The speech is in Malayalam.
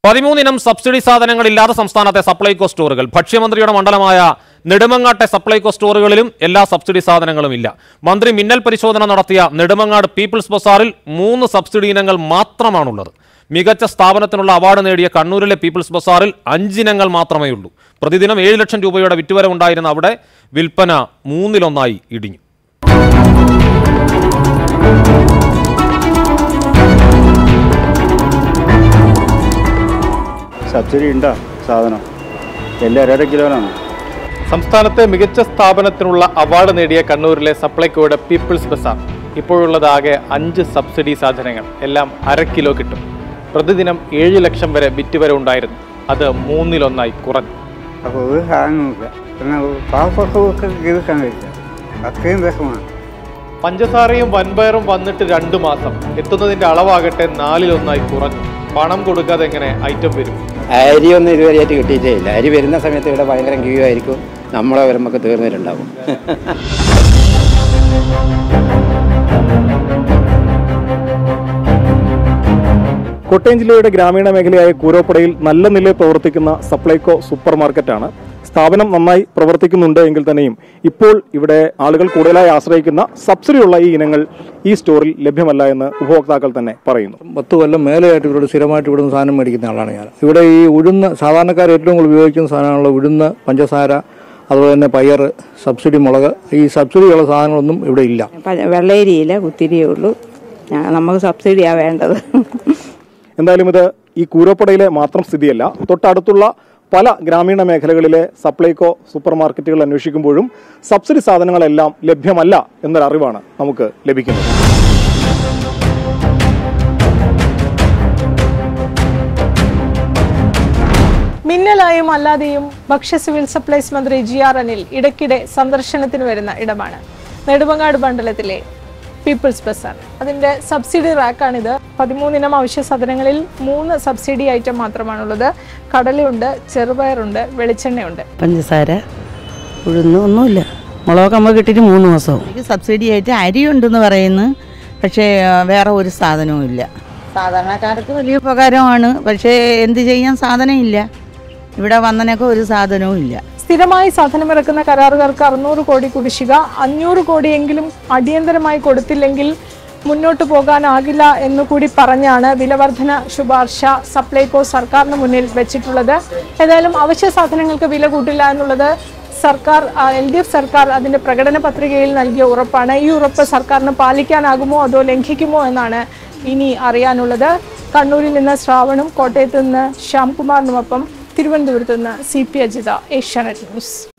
പതിമൂന്നിനം സബ്സിഡി സാധനങ്ങളില്ലാത്ത സംസ്ഥാനത്തെ സപ്ലൈകോ സ്റ്റോറുകൾ ഭക്ഷ്യമന്ത്രിയുടെ മണ്ഡലമായ നെടുമങ്ങാട്ടെ സപ്ലൈകോ സ്റ്റോറുകളിലും എല്ലാ സബ്സിഡി സാധനങ്ങളും ഇല്ല മന്ത്രി മിന്നൽ പരിശോധന നടത്തിയ നെടുമങ്ങാട് പീപ്പിൾസ് ബസാറിൽ മൂന്ന് സബ്സിഡി ഇനങ്ങൾ മാത്രമാണുള്ളത് മികച്ച സ്ഥാപനത്തിനുള്ള അവാർഡ് നേടിയ കണ്ണൂരിലെ പീപ്പിൾസ് ബസാറിൽ അഞ്ചിനങ്ങൾ മാത്രമേ ഉള്ളൂ പ്രതിദിനം ഏഴ് ലക്ഷം രൂപയുടെ വിറ്റുവരവുണ്ടായിരുന്ന അവിടെ വിൽപ്പന മൂന്നിലൊന്നായി ഇടിഞ്ഞു സബ്സിഡി ഉണ്ടോ സാധനം എല്ലാം അര കിലോനാണ് സംസ്ഥാനത്തെ മികച്ച സ്ഥാപനത്തിനുള്ള അവാർഡ് നേടിയ കണ്ണൂരിലെ സപ്ലൈകോയുടെ പീപ്പിൾസ് ബസാർ ഇപ്പോഴുള്ളത് ആകെ അഞ്ച് സബ്സിഡി സാധനങ്ങൾ എല്ലാം അര കിലോ കിട്ടും പ്രതിദിനം ഏഴ് ലക്ഷം വരെ വിറ്റുവരെ ഉണ്ടായിരുന്നു അത് മൂന്നിലൊന്നായി കുറഞ്ഞു അപ്പോൾ ഒരു സാധനവുമില്ല പിന്നെ പാവപ്പെട്ടവർക്ക് ജീവിക്കാൻ കഴിയില്ല അത്രയും വിഷമാണ് പഞ്ചസാരയും വൻപയറും വന്നിട്ട് രണ്ടു മാസം എത്തുന്നതിന്റെ അളവാകട്ടെ നാലിലൊന്നായി കുറഞ്ഞു പണം കൊടുക്കാതെ എങ്ങനെ ഐറ്റം വരും അരിയൊന്നും ഇതുവരെയായിട്ട് കിട്ടിയിട്ടേ ഇല്ല അരി വരുന്ന സമയത്ത് ഇവിടെ ഭയങ്കര ക്യൂ ആയിരിക്കും നമ്മളെ വരുമ്പോൾ തീർന്നിട്ടുണ്ടാവും കോട്ടയം ജില്ലയുടെ ഗ്രാമീണ മേഖലയായ കൂരോപ്പടയിൽ നല്ല നിലയിൽ പ്രവർത്തിക്കുന്ന സപ്ലൈകോ സൂപ്പർ മാർക്കറ്റാണ് സ്ഥാപനം നന്നായി പ്രവർത്തിക്കുന്നുണ്ട് എങ്കിൽ തന്നെയും ഇപ്പോൾ ഇവിടെ ആളുകൾ കൂടുതലായി ആശ്രയിക്കുന്ന സബ്സിഡിയുള്ള ഈ ഇനങ്ങൾ ഈ സ്റ്റോറിൽ ലഭ്യമല്ല എന്ന് ഉപഭോക്താക്കൾ തന്നെ പറയുന്നു പത്ത് കൊല്ലം മേലെയായിട്ട് ഇവരോട് സ്ഥിരമായിട്ട് ഇവിടുന്ന് സാധനം മേടിക്കുന്ന ആളാണ് ഞാൻ ഇവിടെ ഈ ഉഴുന്ന് സാധാരണക്കാർ ഏറ്റവും കൂടുതൽ ഉപയോഗിക്കുന്ന സാധനമുള്ള ഉഴുന്ന് പഞ്ചസാര അതുപോലെ തന്നെ പയർ സബ്സിഡി മുളക് ഈ സബ്സിഡിയുള്ള സാധനങ്ങളൊന്നും ഇവിടെ ഇല്ല പ- വെള്ളയരിയില്ല കുത്തിരിയേ ഉള്ളൂ ഞാൻ- നമുക്ക് സബ്സിഡിയാണ് വേണ്ടത് എന്തായാലും ഇത് ഈ കൂരോപ്പടയിലെ മാത്രം സ്ഥിതിയല്ല തൊട്ടടുത്തുള്ള പല ഗ്രാമീണ മേഖലകളിലെ സപ്ലൈകോ സൂപ്പർ മാർക്കറ്റുകൾ അന്വേഷിക്കുമ്പോഴും സബ്സിഡി സാധനങ്ങളെല്ലാം ലഭ്യമല്ല എന്നൊരറിവാണ് നമുക്ക് ലഭിക്കുന്നത് മിന്നലായും അല്ലാതെയും ഭക്ഷ്യ സിവിൽ സപ്ലൈസ് മന്ത്രി ജി ആർ അനിൽ ഇടയ്ക്കിടെ സന്ദർശനത്തിന് വരുന്ന ഇടമാണ് നെടുമങ്ങാട് മണ്ഡലത്തിലെ പീപ്പിൾസ് ബസാർ അതിന്റെ സബ്സിഡി റാക്കാണിത് പതിമൂന്നിനം അവശ്യ സാധനങ്ങളിൽ മൂന്ന് സബ്സിഡി ഐറ്റം മാത്രമാണുള്ളത് കടലയുണ്ട് ചെറുപയറുണ്ട് വെളിച്ചെണ്ണയുണ്ട് പഞ്ചസാര ഉഴുന്ന് ഒന്നുമില്ല മുളകൊക്കെ നമ്മൾ കിട്ടിയിട്ട് മൂന്ന് മാസവും എനിക്ക് സബ്സിഡി ആയിട്ട് അരി ഉണ്ടെന്ന് പറയുന്നു പക്ഷേ ആ, വേറെ ഒരു സാധനവും ഇല്ല സാധാരണക്കാർക്ക് വലിയ ഉപകാരമാണ് പക്ഷേ എന്ത് ചെയ്യാൻ സാധനം ഇല്ല ഇവിടെ വന്നനൊക്കെ ഒരു സാധനവും ഇല്ല സ്ഥിരമായി സാധനമിറക്കുന്ന കരാറുകാർക്ക് അറുന്നൂറ് കോടി കുടിശ്ശിക അഞ്ഞൂറ് കോടിയെങ്കിലും അടിയന്തരമായി കൊടുത്തില്ലെങ്കിൽ മുന്നോട്ട് പോകാനാകില്ല എന്നുകൂടി പറഞ്ഞാണ് വിലവർധന ശുപാർശ സപ്ലൈകോ സർക്കാരിന് മുന്നിൽ വെച്ചിട്ടുള്ളത് ഏതായാലും അവശ്യ സാധനങ്ങൾക്ക് വില കൂട്ടില്ല എന്നുള്ളത് സർക്കാർ എൽ ഡി എഫ് സർക്കാർ അതിന്റെ പ്രകടന പത്രികയിൽ നൽകിയ ഉറപ്പാണ് ഈ ഉറപ്പ് സർക്കാരിന് പാലിക്കാനാകുമോ അതോ ലംഘിക്കുമോ എന്നാണ് ഇനി അറിയാനുള്ളത് കണ്ണൂരിൽ നിന്ന് ശ്രാവണും കോട്ടയത്ത് നിന്ന് ശ്യാംകുമാറിനുമൊപ്പം തിരുവനന്തപുരത്ത് നിന്ന് C P Ajitha Asianet news